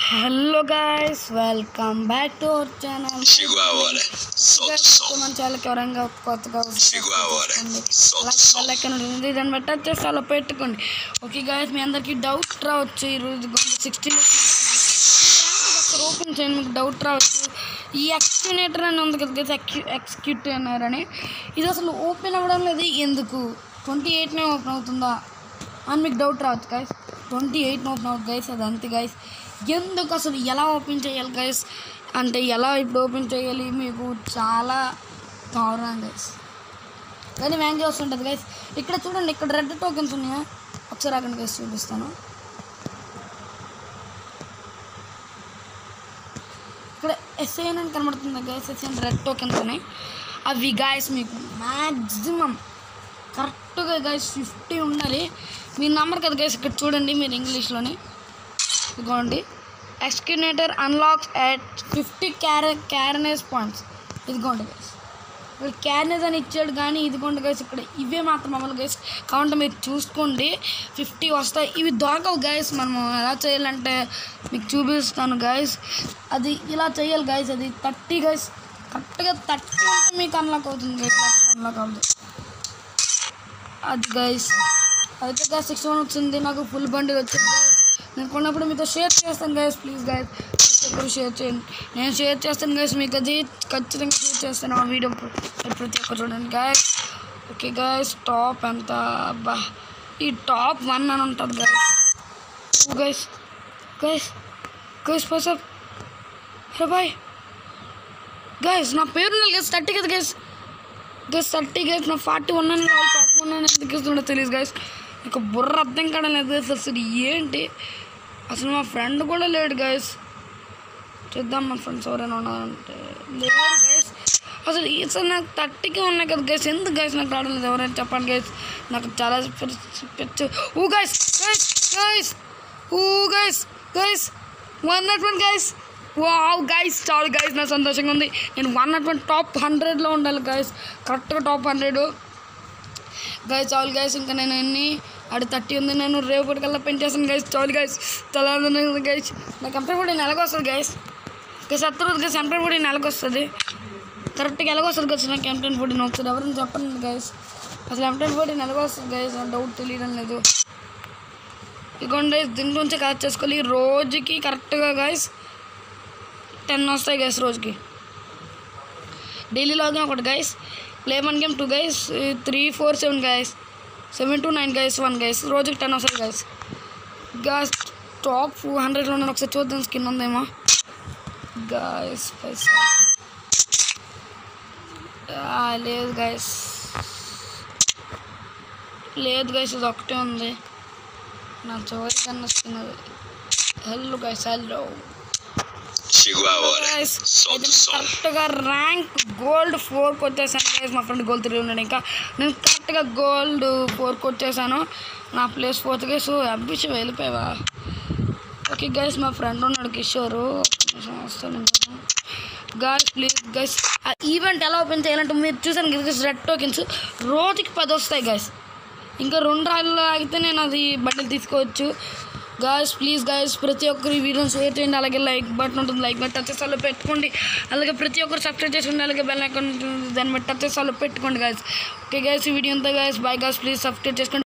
Hello guys welcome back to our channel Chegou a hora. Solta o som. మన ఛానల్కి ఎవరైనా కొత్తగా వస్తే Chegou a hora. చేసుకోండి. Solta o అలాగే som. bell icon ఉంటుంది దాన్ని బట్టి వచ్చేసి అలా పెట్టుకోండి ఓకే గాయస్ మీ అందరికి డౌట్ రావచ్చు ఈరోజు సిక్స్టీన్ ఒకసారి ఓపెన్ చేయండి మీకు డౌట్ రావచ్చు ఈ ఎక్స్క్యూనేటర్ అని ఉంది కదా గైస్ ఎక్స్క్యూ ఎక్స్క్యూటర్ అని ఇది అసలు ఓపెన్ అవ్వడం లేదు ఎందుకు ట్వంటీ ఎయిట్నే ఓపెన్ అవుతుందా అని మీకు డౌట్ రావచ్చు గైస్ ట్వంటీ ఎయిట్ ఓపెన్ అవుతుంది గైస్ అది అంతే గైస్ ఎందుకు అసలు ఎలా ఓపెన్ చేయాలి గైస్ అంటే ఎలా ఇప్పుడు ఓపెన్ చేయాలి మీకు చాలా కావడం గైస్ కానీ మ్యాంగో వస్తుంటుంది గైస్ ఇక్కడ చూడండి ఇక్కడ రెడ్ టోకెన్స్ ఉన్నాయా ఒకసారి అక్కడ గైస్ చూపిస్తాను ఇక్కడ ఎస్ఐఎన్ అని కనబడుతుంది గైస్ ఎస్ఐఎన్ రెడ్ టోకెన్స్ ఉన్నాయి అవి గాయస్ మీకు మ్యాక్సిమం కరెక్ట్గా గైస్ ఫిఫ్టీ ఉండాలి మీ నంబర్ కదా గైస్ ఇక్కడ చూడండి మీరు ఇంగ్లీష్లోని ఇదిగోండి ఎక్స్క్యూనేటర్ అన్లాక్స్ ఎట్ ఫిఫ్టీ క్యార క్యారనేస్ పాయింట్స్ ఇదిగోండి గైస్ ఇక్కడ క్యారనేస్ అని ఇచ్చాడు కానీ ఇదిగోండి గైస్ ఇక్కడ ఇవే మాత్రం అవ్వాలి గైస్ కాబట్టి మీరు చూసుకోండి ఫిఫ్టీ వస్తాయి ఇవి దొరకవు గైస్ మనం ఎలా చేయాలంటే మీకు చూపిస్తాను గైస్ అది ఇలా చేయాలి గైస్ అది థర్టీ గైస్ కరెక్ట్గా థర్టీ ఉంటే మీకు అన్లాక్ అవుతుంది గైస్ అన్లాక్ అవుతుంది అది గైస్ అయితే గైస్ సిక్స్ వన్ వచ్చింది నాకు ఫుల్ బండి వచ్చింది గైస్ నేను కొన్నప్పుడు మీతో షేర్ చేస్తాను గైస్ ప్లీజ్ గైస్ ప్రతి ఒక్కరు షేర్ చేయండి నేను షేర్ చేస్తాను గైస్ మీకు అది ఖచ్చితంగా షేర్ చేస్తాను ఆ వీడియో ప్రతి ఒక్కరు చూడండి గైస్ ఓకే గైస్ టాప్ ఎంత అబ్బా ఈ టాప్ వన్ అని ఉంటుంది గైస్ గైస్ గైస్ గైస్ పసప్ హే బాయ్ గైస్ నా పేరు గైస్ థర్టీ కదా గైస్ గైస్ థర్టీ గైస్ నా ఫార్టీ వన్ అని టాప్ వన్ అని ఎందుకు ఇస్తుండో తెలియదు గైస్ నాకు బుర్ర అర్థం కావడం లేదు guys. అసలు ఏంటి అసలు మా ఫ్రెండ్ కూడా లేడు గైస్ చూద్దాం మా ఫ్రెండ్స్ ఎవరైనా ఉన్నారంటే లేడు గైస్ అసలు అసలు నాకు థర్టీకి ఉన్నాయి కదా గైస్ ఎందుకు గైస్ నాకు రావడం లేదు ఎవరైనా చెప్పండి గైస్ నాకు చాలా పెచ్చు ఊ గైస్ గైస్ గైస్ ఊ guys guys one not one guys wow guys చాలు గైస్ నా సంతోషంగా ఉంది నేను వన్ నాట్ వన్ టాప్ హండ్రెడ్లో ఉండాలి గైస్ కరెక్ట్గా టాప్ హండ్రెడ్ గైస్ చాలు గైస్ ఇంకా నేను ఎన్ని ఆడు థర్టీ ఉంది నేను రేపటికల్లా పెంచేస్తాను గైస్ చాలు గైస్ చాలా ఉంది గైస్ నాకు ఎంప్లాయ్ కూడా నెలకు వస్తుంది గైస్ గైస్ అత్తరు గైస్ ఎంప్లాయ్ కూడా నెలకు వస్తుంది కరెక్ట్గా ఎలాగో వస్తుంది గైస్ నాకు ఎంప్లాయ్ ఫుడ్ ఒకసారి ఎవరైనా చెప్పండి గైస్ అసలు ఎంప్లాయ్ ఫుడ్ నెలకు వస్తుంది గైస్ డౌట్ తెలియడం లేదు ఇదిగోండి గైస్ దీంట్లో నుంచి కలెక్ట్ చేసుకోవాలి రోజుకి కరెక్ట్గా గైస్ టెన్ వస్తాయి గైస్ రోజుకి డైలీ లాగిన్ ఒకటి guys eleven game two guys three four seven guys seven two nine guys one guys రోజుకి టెన్ వస్తాయి గైస్ గైస్ టాప్ హండ్రెడ్లో ఉన్నాను ఒకసారి చూద్దాం స్కిన్ ఉందేమో గైస్ పైసా ఆ, లేదు గైస్ లేదు గైస్ ఇది ఒకటే ఉంది నా చివరి కన్నా స్కిన్ అది hello guys hello Chegou a hora. Guys Solta o som. కరెక్ట్గా ర్యాంక్ గోల్డ్ ఫోర్కి వచ్చేసాను గైస్ మా ఫ్రెండ్ గోల్డ్ త్రీ ఉన్నాడు ఇంకా నేను కరెక్ట్గా గోల్డ్ ఫోర్కి వచ్చేసాను నా ప్లేస్ ఫోర్త్ గైస్ అబ్బిష్ వెళ్ళిపోయావా ఓకే గైస్ మా ఫ్రెండ్ ఉన్నాడు కిషోర్ వస్తాను గైస్ ప్లీజ్ గైస్ ఆ ఈవెంట్ ఎలా ఓపెన్ చేయాలంటే మీరు చూసాను గైస్ రెడ్ టోకెన్స్ రోజుకి పది వస్తాయి గైస్ ఇంకా రెండు రాళ్ళు ఆగితే నేను అది బండిల్ తీసుకోవచ్చు గాయస్ ప్లీజ్ గాయస్ ప్రతి ఒక్కరు ఈ వీడియోని షేర్ చేయండి అలాగే లైక్ బటన్ ఉంటుంది లైక్ బటన్ టచ్ చేసి పెట్టుకోండి అలాగే ప్రతి ఒక్కరు సబ్స్క్రైబ్ చేసుకోండి అలాగే బెల్ ఐకాన్ ఉంటుంది దాన్ని బట్టి టచ్ చేసి పెట్టుకోండి గాయస్ ఓకే గాయస్ ఈ వీడియో అంతా guys bye guys please subscribe చేసుకోండి